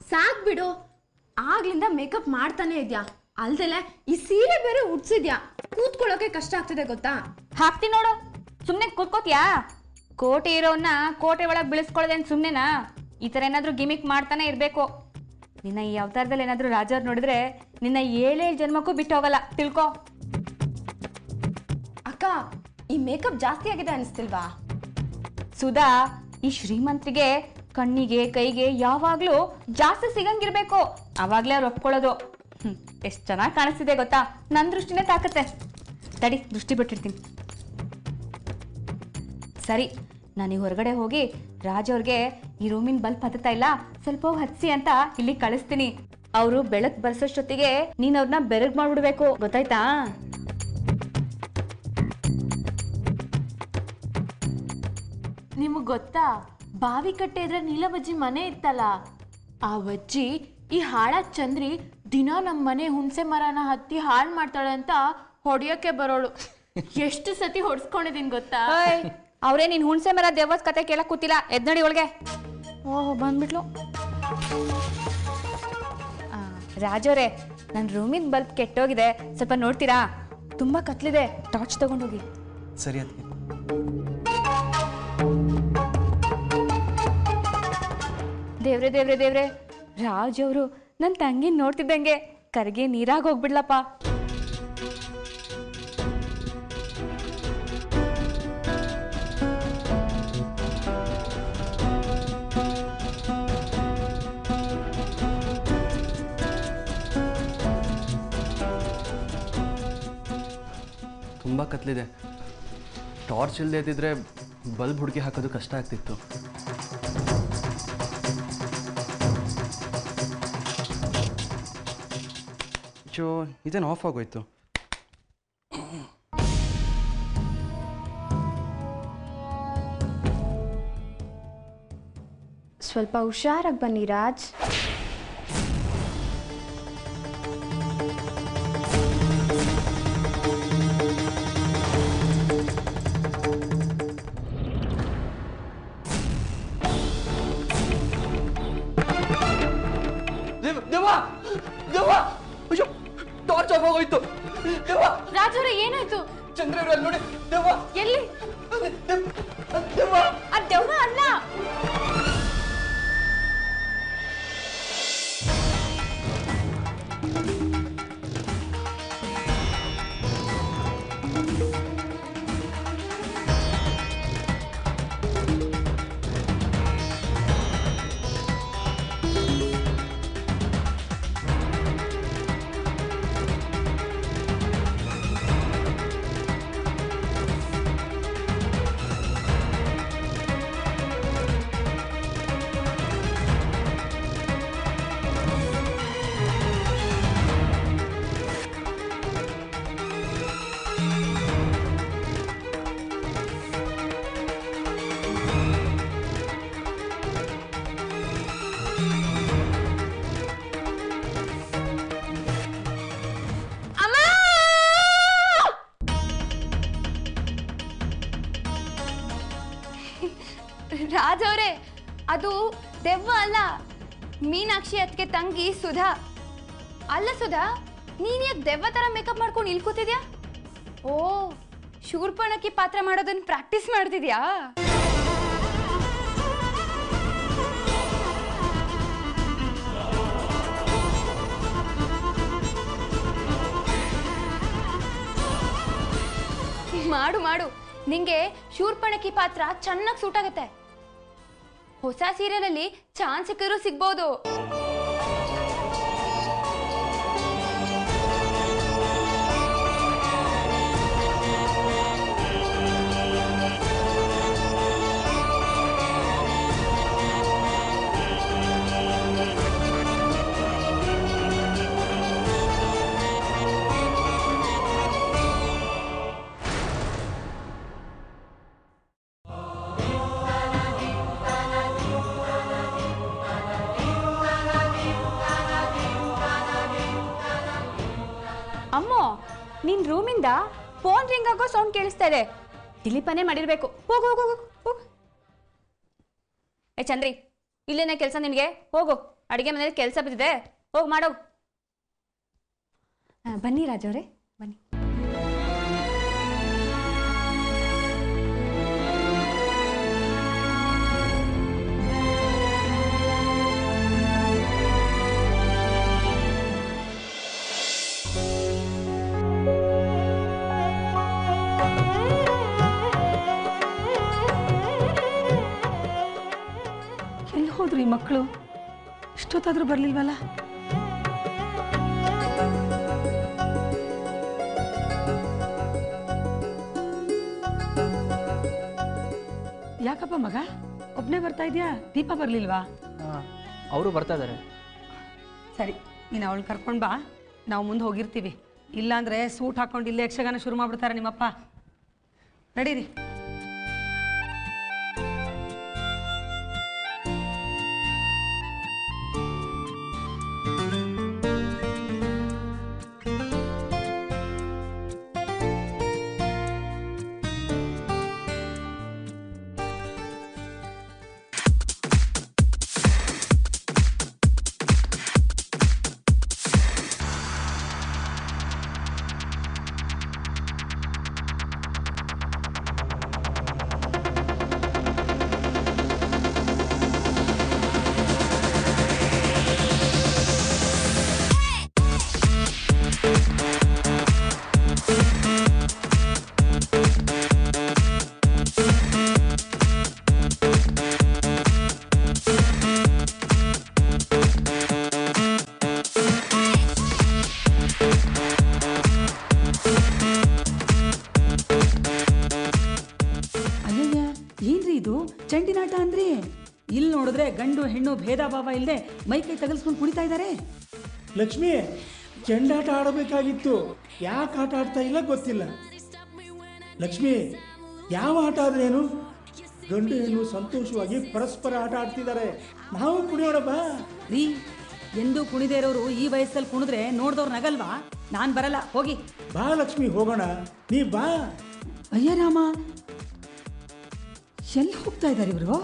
ಸಾಕ್ ಬಿಡು ಆಗ್ಲಿಂದ ಮೇಕಪ್ ಮಾಡ್ತಾನೆ ಇದ್ಯಾ ಅಲ್ದಲೆ ಈ ಸೀರೆ ಬೇರೆ ಉಡ್ಸಿದ್ಯಾ ಕೂತ್ಕೊಳ್ಳೋಕೆ ಕಷ್ಟ ಆಗ್ತಿದೆ ಗೊತ್ತಾ ಹಾಕ್ತೀನಿ ನೋಡು ಸುಮ್ಮನೆ ಕೂತ್ಕೋತ್ಯಾ ಕೋಟೆ ಇರೋನ್ನ ಕೋಟೆ ಒಳಗೆ ಬೆಳೆಸ್ಕೊಳ್ಳೋದೇನು ಸುಮ್ಮನೆನಾ ಈ ಥರ ಏನಾದರೂ ಗಿಮಿಕ್ ಮಾಡ್ತಾನೆ ಇರಬೇಕು ನಿನ್ನ ಈ ಅವತಾರದಲ್ಲಿ ಏನಾದರೂ ರಾಜವ್ರು ನೋಡಿದ್ರೆ ನಿನ್ನ ಏಳೇಳು ಜನ್ಮಕ್ಕೂ ಬಿಟ್ಟು ಹೋಗಲ್ಲ ತಿಳ್ಕೊ ಅಕ್ಕ ಈ ಮೇಕಪ್ ಜಾಸ್ತಿ ಆಗಿದೆ ಅನಿಸ್ತಿಲ್ವಾ ಸುಧಾ ಈ ಶ್ರೀಮಂತರಿಗೆ ಕಣ್ಣಿಗೆ ಕೈಗೆ ಯಾವಾಗಲೂ ಜಾಸ್ತಿ ಸಿಗಂಗಿರ್ಬೇಕು ಅವಾಗಲೇ ಅವ್ರು ಒಪ್ಕೊಳ್ಳೋದು ಎಷ್ಟು ಚೆನ್ನಾಗಿ ಕಾಣಿಸ್ತಿದೆ ಗೊತ್ತಾ ನನ್ನ ದೃಷ್ಟಿನೇ ತಾಕತ್ತೆ ತಡಿ ದೃಷ್ಟಿ ಬಿಟ್ಟಿರ್ತೀನಿ ಸರಿ ನಾನು ಈ ಹೊರಗಡೆ ಹೋಗಿ ರಾಜ್ ಅವ್ರಿಗೆ ಈ ರೂಮಿನ ಬಲ್ಪ್ ಹತ್ತುತ್ತಾ ಇಲ್ಲ ಸ್ವಲ್ಪ ಹೋಗಿ ಹತ್ಸಿ ಅಂತ ಇಲ್ಲಿ ಕಳಿಸ್ತೀನಿ ಅವರು ಬೆಳಕು ಬರ್ಸೋಷ್ಟೊತ್ತಿಗೆ ನೀನು ಅವ್ರನ್ನ ಬೆರಗ್ ಮಾಡ್ಬಿಡ್ಬೇಕು ಗೊತ್ತಾಯ್ತಾ ನಿಮಗೆ ಗೊತ್ತಾ ಬಾವಿ ಕಟ್ಟೆ ಇದ್ರೆ ನೀಲವಜ್ಜಿ ಮನೆ ಇತ್ತಲ್ಲ ಆ ವಜ್ಜಿ ಈ ಹಾಳ ಚಂದ್ರಿ ದಿನ ನಮ್ಮ ಮನೆ ಹುಣಸೆ ಮರನ ಹತ್ತಿ ಹಾಳು ಮಾಡ್ತಾಳೆ ಅಂತ ಹೊಡಿಯೋಕೆ ಬರೋಳು ಎಷ್ಟು ಸತಿ ಹೊಡ್ಸ್ಕೊಂಡಿದೀನಿ ಗೊತ್ತಾ ಅವರೇ ನೀನ್ ಹುಣ್ಸೆ ಮರ ದೇವಸ್ ಕತೆ ಕೇಳಕ್ ಕೂತಿಲ್ಲ ಎದ್ನಡಿ ಒಳಗೆ ಓಹ್ ಬಂದ್ಬಿಟ್ಲು ಆ, ರಾಜವ್ರೆ ನನ್ನ ರೂಮಿನ ಬಲ್ಬ್ ಕೆಟ್ಟೋಗಿದೆ ಸ್ವಲ್ಪ ನೋಡ್ತೀರಾ ತುಂಬಾ ಕತ್ಲಿದೆ ಟಾರ್ಚ್ ತಗೊಂಡೋಗಿ ಸರಿ ಅದಕ್ಕೆ ದೇವ್ರೆ ದೇವ್ರೆ ದೇವ್ರೆ ರಾಜ್ ಅವರು ನನ್ನ ತಂಗಿ ನೋಡ್ತಿದ್ದಂಗೆ ಕರ್ಗೆ ನೀರಾಗ ಹೋಗ್ಬಿಡ್ಲಪ್ಪ ತುಂಬ ಕತ್ಲಿದೆ ಟಾರ್ಚ್ ಇಲ್ಲದೆ ಇದ್ದಿದ್ರೆ ಬಲ್ಬ್ ಹುಡುಕಿ ಹಾಕೋದು ಕಷ್ಟ ಆಗ್ತಿತ್ತು ಚೋ ಇದೇನು ಆಫ್ ಆಗೋಯ್ತು ಸ್ವಲ್ಪ ಹುಷಾರಾಗಿ ಬನ್ನಿ ರಾಜ್ ದೇವ ದೇವ ದೇವ ಅಯ್ಯೋ ಟಾರ್ಚ್ ಆಫ್ ಆಗೋಯ್ತು ದೇವ ರಾಜವ್ರೆ ಏನಾಯ್ತು ಚಂದ್ರ ಇವ್ರು ಅಲ್ಲಿ ನೋಡಿ ದೇವ ಎಲ್ಲಿ ದೇವ್- ದೇವ ಆ ದೆವ್ವ ಅಲ್ಲ ರಾಜ್ ಅವರೇ ಅದು ದೆವ್ವ ಅಲ್ಲ ಮೀನಾಕ್ಷಿ ಅದಕ್ಕೆ ತಂಗಿ ಸುಧಾ ಅಲ್ಲ ಸುಧಾ ನೀನ್ ಯಾಕೆ ದೆವ್ವ ತರ ಮೇಕಪ್ ಮಾಡ್ಕೊಂಡು ಇಲ್ಲಿ ಕೂತಿದ್ಯಾ ಓ ಶೂರ್ಪಣಕಿ ಪಾತ್ರ ಮಾಡೋದನ್ನ ಪ್ರಾಕ್ಟೀಸ್ ಮಾಡ್ತಿದ್ಯಾ ಮಾಡು ಮಾಡು ನಿಂಗೆ ಶೂರ್ಪಣಕಿ ಪಾತ್ರ ಚೆನ್ನಾಗಿ ಸೂಟ್ ಆಗುತ್ತೆ ಹೊಸ ಸೀರಿಯಲಲ್ಲಿ ಚಾನ್ಸ್ ಸಿಕ್ಕಿದ್ರು ಸಿಗ್ಬೋದು ಅಮ್ಮೋ ನಿನ್ ರೂಮಿಂದ ಫೋನ್ ರಿಂಗ್ ಆಗೋ ಸೌಂಡ್ ಕೇಳಿಸ್ತಾ ಇದೆ ದಿಲೀಪನೇ ಮಾಡಿರ್ಬೇಕು ಹೋಗು ಹೋಗು ಹೋಗು ಹೋಗು ಏ ಚಂದ್ರಿ ಇಲ್ಲೇನೇ ಕೆಲಸ ನಿನಗೆ ಹೋಗು ಅಡುಗೆ ಮನೇಲಿ ಕೆಲಸ ಬಿದ್ದಿದೆ ಹೋಗಿ ಮಾಡೋ ಬನ್ನಿ ರಾಜವ್ರೆ ಬನ್ನಿ ಎಲ್ಲಿ ಹೋದ್ರು ಈ ಮಕ್ಕಳು ಇಷ್ಟೊತ್ತಾದ್ರೂ ಬರ್ಲಿಲ್ವಲ್ಲ ಯಾಕಪ್ಪ ಮಗ ಒಬ್ನೇ ಬರ್ತಾ ಇದೀಯಾ ದೀಪ ಬರ್ಲಿಲ್ವಾ ಅವರು ಬರ್ತಾ ಇದ್ದಾರೆ ಸರಿ ನೀನು ಅವಳು ಕರ್ಕೊಂಡು ಬಾ ನಾವು ಮುಂದೆ ಹೋಗಿರ್ತೀವಿ ಇಲ್ಲಾಂದ್ರೆ ಸೂಟ್ ಹಾಕೊಂಡು ಇಲ್ಲೇ ಯಕ್ಷಗಾನ ಶುರು ಮಾಡ್ಬಿಡ್ತಾರೆ ನಿಮ್ಮಪ್ಪ ನಡೀರಿ ಅಯ್ಯಯ್ಯ ಏನ್ರಿ ಇದು ಚಂಡಿನಾಟ ಅಂದ್ರಿ ಇಲ್ಲಿ ನೋಡಿದ್ರೆ ಗಂಡು ಹೆಣ್ಣು ಭೇದ ಭಾವ ಇಲ್ಲದೆ ಮೈ ಕೈ ತಗಲ್ಸ್ಕೊಂಡು ಕುಣಿತಾ ಇದ್ದಾರೆ ಲಕ್ಷ್ಮಿ ಚೆಂಡಾಟ ಆಡಬೇಕಾಗಿತ್ತು ಯಾಕೆ ಆಟ ಆಡ್ತಾ ಇಲ್ಲ ಗೊತ್ತಿಲ್ಲ ಲಕ್ಷ್ಮಿ ಯಾವ ಆಟ ಆದ್ರೇನು ಗಂಡು ಹೆಣ್ಣು ಸಂತೋಷವಾಗಿ ಪರಸ್ಪರ ಆಟ ಆಡ್ತಿದ್ದಾರೆ ನಾವು ಕುಣಿಯೋಣ ಬಾ ರೀ ಎಂದು ಕುಣಿದೇ ಇರೋರು ಈ ವಯಸ್ಸಲ್ಲಿ ಕುಣಿದ್ರೆ ನೋಡ್ದವ್ರು ನಗಲ್ವಾ ನಾನ್ ಬರಲ್ಲ ಹೋಗಿ ಬಾ ಲಕ್ಷ್ಮಿ ಹೋಗೋಣ ನೀ ಬಾ ಅಯ್ಯ ರಾಮ ಎಲ್ಲಿ ಹೋಗ್ತಾ ಇದ್ದಾರೆ ಇವರು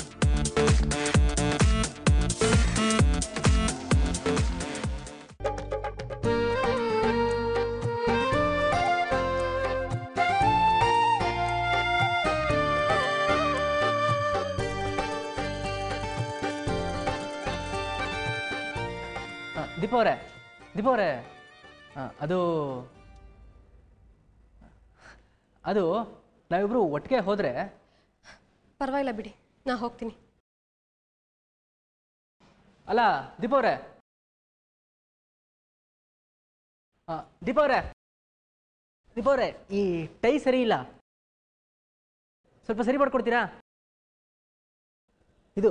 ಆ, ದೀಪ ಅವರೇ ದೀಪ ಅವರೇ ಆ, ಅದು ಅದು ನಾವಿಬ್ರು ಒಟ್ಟಿಗೆ ಹೋದರೆ ಪರವಾಗಿಲ್ಲ ಬಿಡಿ ನಾ ಹೋಗ್ತೀನಿ ಅಲ್ಲ ದೀಪ ಅವರೇ ದೀಪ ಅವರೇ ದೀಪ ಅವರೇ ಈ ಟೈ ಸರಿ ಇಲ್ಲ ಸ್ವಲ್ಪ ಸರಿ ಮಾಡ್ಕೊಡ್ತೀರಾ ಇದು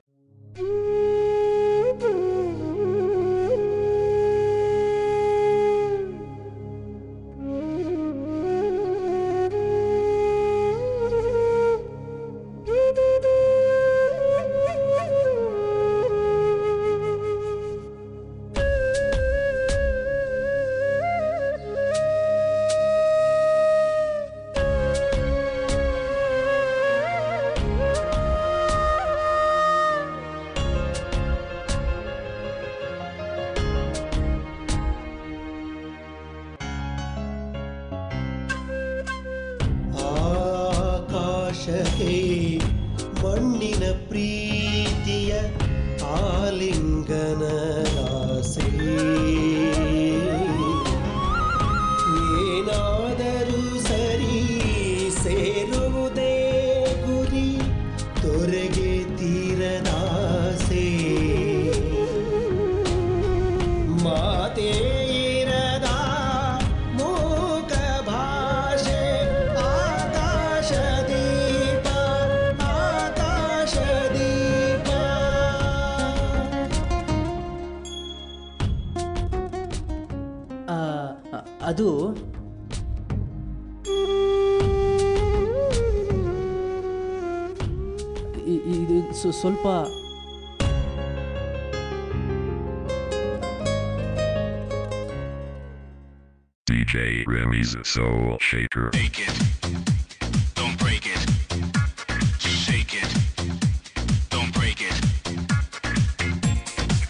ಆಕಾಶಕ್ಕೆ ಮಣ್ಣಿನ ಪ್ರೀತಿಯ ಆಲಿಂಗನ ಆಸೆ ಏನಾದರೂ ಸರಿ ಸೇರುವುದೇ ಗುರಿ ತೊರೆಗೆ ತೀರದಾಸೆ ಮಾತೇ ಇರದ ಮೂಕ ಭಾಷೆ ಆಕಾಶ ದೀಪ ಆಕಾಶ ದೀಪ ಅದು ಇ- ಇದು ಸ್ವ- ಸ್ವಲ್ಪ DJ Remy's Soul Shaker. Take it. Don't break it. Shake it. Don't break it.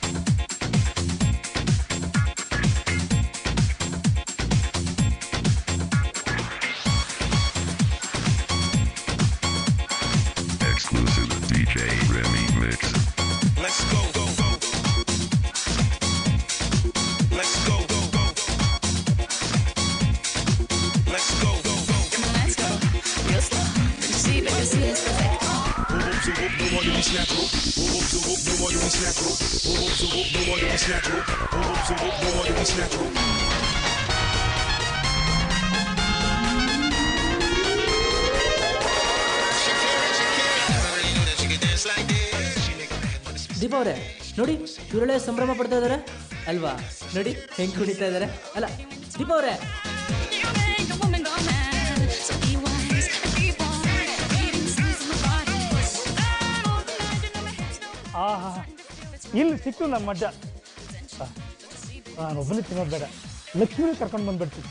ದೀಪ ಅವರೇ ನೋಡಿ ಇವರೊಳ್ಳೆ ಸಂಭ್ರಮ ಪಡ್ತಾ ಇದ್ದಾರೆ ಅಲ್ವಾ ನೋಡಿ ಹೆಂಗ್ ಕುಣಿತಾ ಇದ್ದಾರೆ ಅಲ್ಲ ದೀಪ ಅವರೇ ಆಹಾ ಇಲ್ಲಿ ಸಿಕ್ತು ನಮ್ಮ ಮಡ್ಡ ನಾನು ಒಬ್ಬನೇ ತಿನ್ನೋದು ಬೇಡ ಲಕ್ಷ್ಮಿನ ಕರ್ಕೊಂಡು ಬಂದ್ಬಿಡ್ತೀನಿ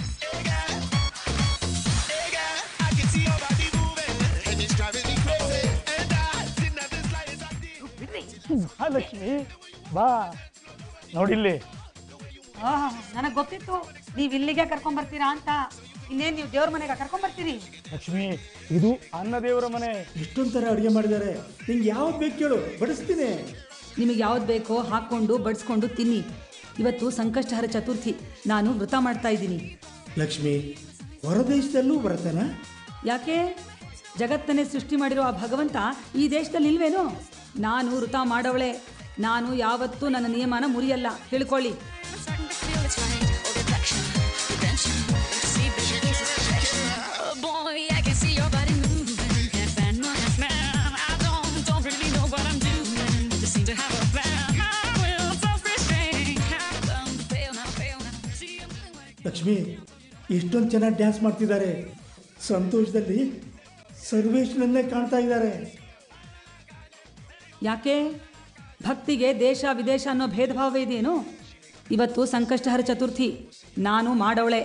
ಬಾ ಲಕ್ಷ್ಮಿ ಬಾ ನೋಡಿಲ್ಲಿ ಆಹಾ ನನಗೆ ಗೊತ್ತಿತ್ತು ನೀವು ಇಲ್ಲಿಗೆ ಕರ್ಕೊಂಡ್ ಬರ್ತೀರಾ ಅಂತ ಇನ್ನೇನು ನೀವು ದೇವ್ರ ಮನೆಗೆ ಕರ್ಕೊಂಡ್ ಬರ್ತೀರಿ ಲಕ್ಷ್ಮಿ ಇದು ಅನ್ನ ದೇವರ ಮನೆ ಇಷ್ಟೊಂದು ಥರ ಅಡುಗೆ ಮಾಡಿದ್ದಾರೆ ನಿಂಗೆ ಯಾವ್ದು ಬೇಕು ಕೇಳು ಬಡಿಸ್ತೀನಿ ನಿಮಗೆ ಯಾವ್ದು ಬೇಕೋ ಹಾಕ್ಕೊಂಡು ಬಡಿಸ್ಕೊಂಡು ತಿನ್ನಿ ಇವತ್ತು ಸಂಕಷ್ಟಹರ ಚತುರ್ಥಿ ನಾನು ವ್ರತ ಮಾಡ್ತಾ ಇದ್ದೀನಿ ಲಕ್ಷ್ಮಿ ಹೊರದೇಶದಲ್ಲೂ ಬರತನ ಯಾಕೆ ಜಗತ್ತನ್ನೇ ಸೃಷ್ಟಿ ಮಾಡಿರೋ ಆ ಭಗವಂತ ಈ ದೇಶದಲ್ಲಿ ಇಲ್ವೇನೋ ನಾನು ವೃತ ಮಾಡವಳೆ ನಾನು ಯಾವತ್ತೂ ನನ್ನ ನಿಯಮನ ಮುರಿಯಲ್ಲ ತಿಳ್ಕೊಳ್ಳಿ Boy, I can see your body moving. Half animal, half man. I don't, don't really know what I'm doing. Just seem to have a plan. I will self-restrain. Have them fail now, fail now. See, I'm feeling like Lakshmi ಎಷ್ಟೊಂದು ಚೆನ್ನಾಗಿ dance ಮಾಡ್ತಿದ್ದಾರೆ ಸಂತೋಷದಲ್ಲಿ ಸರ್ವೇಶ್ವರನ್ನೇ ಕಾಣ್ತಾ ಇದ್ದಾರೆ ಯಾಕೆ ಭಕ್ತಿಗೆ ದೇಶ ವಿದೇಶ ಅನ್ನೋ ಭೇದ ಭಾವ ಇದೆಯೇನು ಇವತ್ತು ಸಂಕಷ್ಟಹರ ಚತುರ್ಥಿ ನಾನು ಮಾಡವಳೆ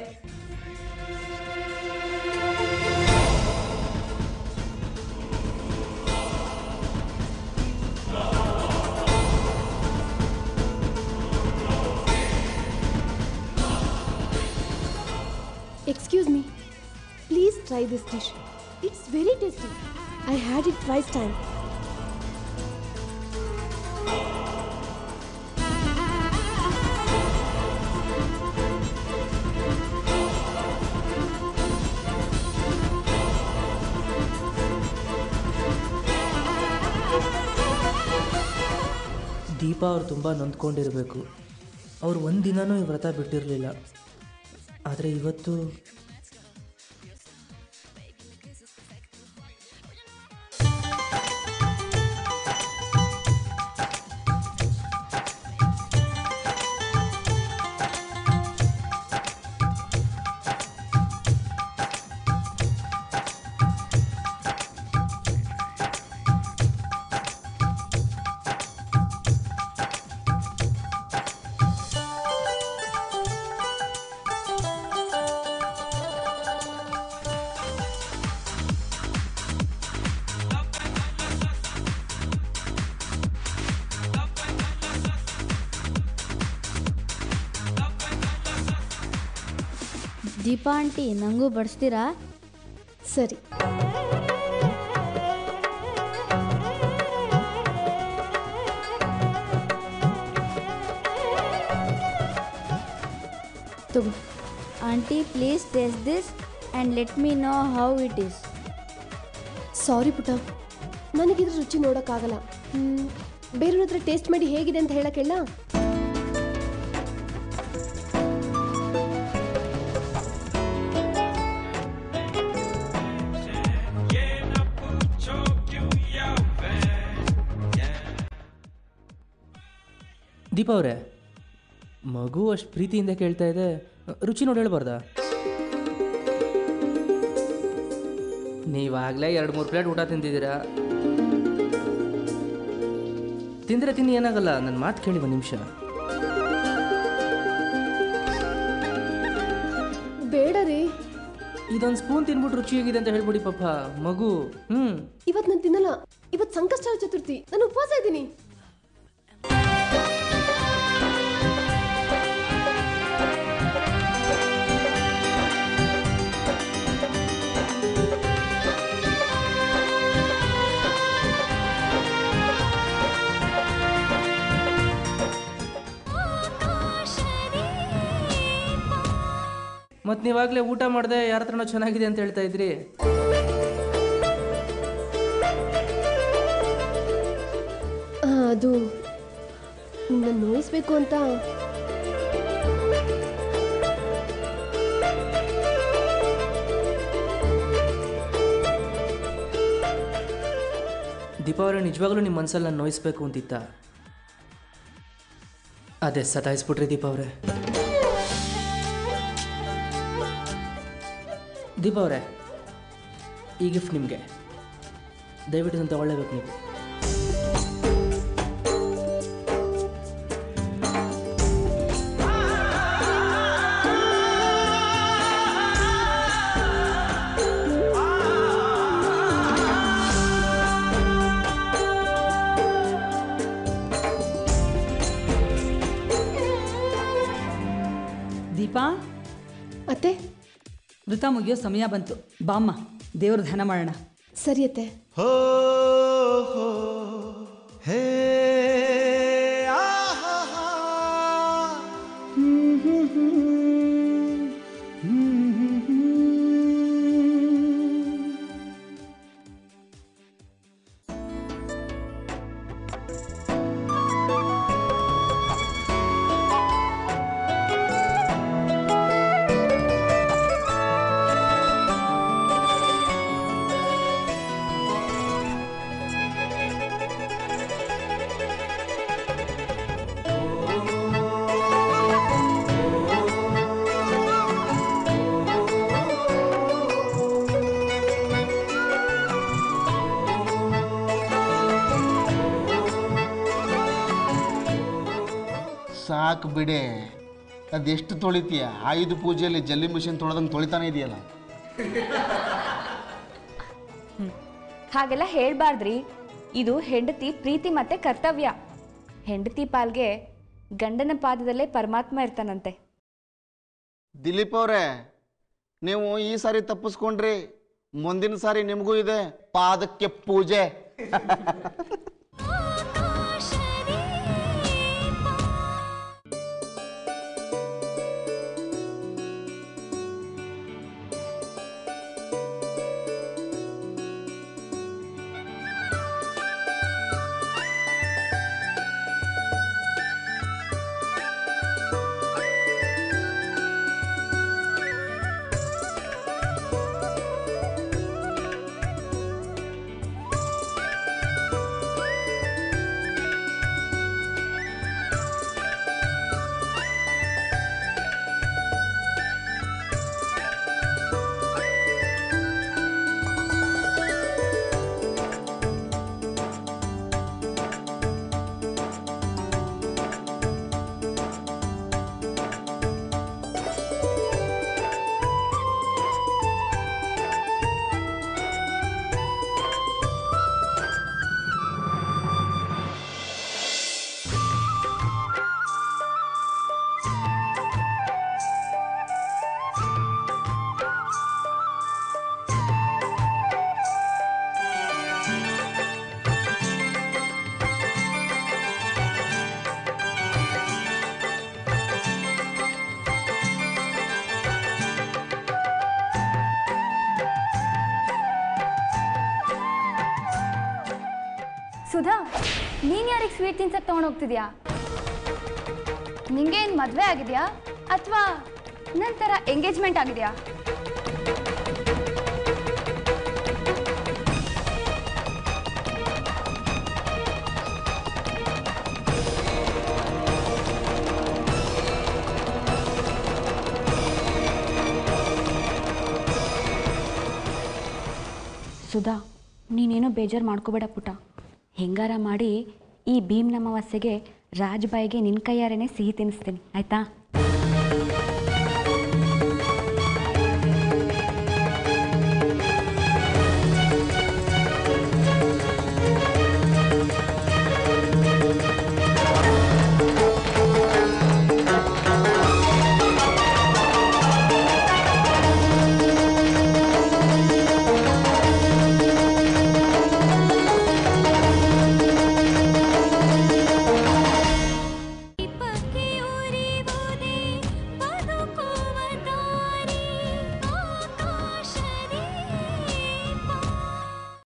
Excuse me. Please try this dish. It's very tasty. I had it twice time. ದೀಪ ಅವ್ರು ತುಂಬ ನೊಂದ್ಕೊಂಡಿರಬೇಕು ಅವ್ರು ಒಂದು ದಿನನೂ ಈ ವ್ರತ ಬಿಟ್ಟಿರಲಿಲ್ಲ ಆದರೆ ಇವತ್ತು ದೀಪಾ ಆಂಟಿ ನನಗೂ ಬಡಿಸ್ತೀರಾ ಸರಿ ತಗೋ aunty please taste this and let me know how it is ಸಾರಿ ಪುಟ ನನಗಿದ್ರ ರುಚಿ ನೋಡೋಕ್ಕಾಗಲ್ಲ ಹ್ಮ್, ಬೇರೆಯವ್ರ ಹತ್ರ ಟೇಸ್ಟ್ ಮಾಡಿ ಹೇಗಿದೆ ಅಂತ ಹೇಳಕ್ಕೆಲ್ಲ ದೀಪ ಅವರೇ ಮಗು ಅಷ್ಟು ಪ್ರೀತಿಯಿಂದ ಕೇಳ್ತಾ ಇದೆ ರುಚಿ ನೋಡಿ ಹೇಳ್ಬಾರ್ದಾ ನೀವಾಗಲೇ ಎರಡು ಮೂರು ಪ್ಲೇಟ್ ಊಟ ತಿಂದಿದ್ದೀರಾ ತಿಂದರೆ ತಿನ್ನಿ ಏನಾಗಲ್ಲ ನನ್ನ ಮಾತು ಕೇಳಿ ಒಂದು ನಿಮಿಷ ಬೇಡ ರೀ ಇದೊಂದು ಸ್ಪೂನ್ ತಿನ್ಬಿಟ್ಟು ರುಚಿ ಹೇಗಿದೆ ಅಂತ ಹೇಳ್ಬಿಡಿ ಪಾಪ ಮಗು ಹ್ಞೂ ಇವತ್ತು ನಾನು ತಿನ್ನಲ್ಲ ಇವತ್ತು ಸಂಕಷ್ಟ ಚತುರ್ಥಿ ನಾನು ಉಪವಾಸ ಇದ್ದೀನಿ ಮತ್ತು ನೀವಾಗಲೇ ಊಟ ಮಾಡಿದೆ ಯಾರ ಹತ್ರನೋ ಚೆನ್ನಾಗಿದೆ ಅಂತ ಹೇಳ್ತಾ ಇದ್ರಿ ಅದು ನಿನ್ನ ನೋಯಿಸ್ಬೇಕು ಅಂತ ದೀಪಾ ಅವರೇ ನಿಜವಾಗ್ಲೂ ನಿಮ್ಮ ಮನಸ್ಸಲ್ಲಿ ನಾನು ನೋಯಿಸ್ಬೇಕು ಅಂತಿತ್ತ ಅದೇ ಸತಾಯಿಸ್ಬಿಟ್ರಿ ದೀಪಾ ಅವರೇ ದೀಪಾ ಅವರೇ ಈ ಗಿಫ್ಟ್ ನಿಮಗೆ ದಯವಿಟ್ಟು ಇದನ್ನು ತಗೊಳ್ಳೇಬೇಕು ನೀವು ದೀಪಾ ಅತ್ತೆ ವೃತ ಮುಗಿಯೋ ಸಮಯ ಬಂತು ಬಾಮ್ಮ ದೇವ್ರ ಧ್ಯಾನ ಮಾಡೋಣ ಸರಿ ಅತ್ತೆ ಹೋ ಹೋ ಹೇ ಆಹಾ ಹ್ಮ್ ಹ್ಮ್ ಹ್ಮ್ ಹ್ಮ್ ಹ್ಮ್ ಸಾಕು ಬಿಡೆ ಅದೆಷ್ಟು ತೊಳಿತೀಯ ಆಯುಧ ಪೂಜೆಯಲ್ಲಿ ಜಲ್ಲಿ ಮಿಷನ್ ತೊಳೆದಂಗೆ ತೊಳಿತಾನೆ ಇದೆಯಲ್ಲ ಹಾಗೆಲ್ಲ ಹೇಳ್ಬಾರ್ದ್ರಿ ಇದು ಹೆಂಡತಿ ಪ್ರೀತಿ ಮತ್ತೆ ಕರ್ತವ್ಯ ಹೆಂಡತಿ ಪಾಲ್ಗೆ ಗಂಡನ ಪಾದದಲ್ಲೇ ಪರಮಾತ್ಮ ಇರ್ತಾನಂತೆ ದಿಲೀಪ್ ಅವರೇ ನೀವು ಈ ಸಾರಿ ತಪ್ಪಿಸ್ಕೊಂಡ್ರಿ ಮುಂದಿನ ಸಾರಿ ನಿಮಗೂ ಇದೆ ಪಾದಕ್ಕೆ ಪೂಜೆ ಸುಧಾ ನೀನ್ ಯಾರಿಗೆ ಸ್ವೀಟ್ ತಿನ್ಸಕ್ ತಗೊಂಡ್ ಹೋಗ್ತಿದ್ಯಾ ನಿಂಗೇನ್ ಮದ್ವೆ ಆಗಿದ್ಯಾ ಅಥವಾ ನಂತರ ಎಂಗೇಜ್ಮೆಂಟ್ ಆಗಿದ್ಯಾ ಸುಧಾ ನೀನೇನೋ ಬೇಜಾರು ಮಾಡ್ಕೋಬೇಡ ಪುಟ ಹೆಂಗಾರ ಮಾಡಿ ಈ ಭೀಮ್ ಅಮಾವಾಸ್ಯೆಗೆ ರಾಜ್ಬಾಯಿಗೆ ನಿನ್ನ ಕೈಯಾರೇನೆ ಸಿಹಿ ತಿನ್ನಿಸ್ತೀನಿ ಆಯ್ತಾ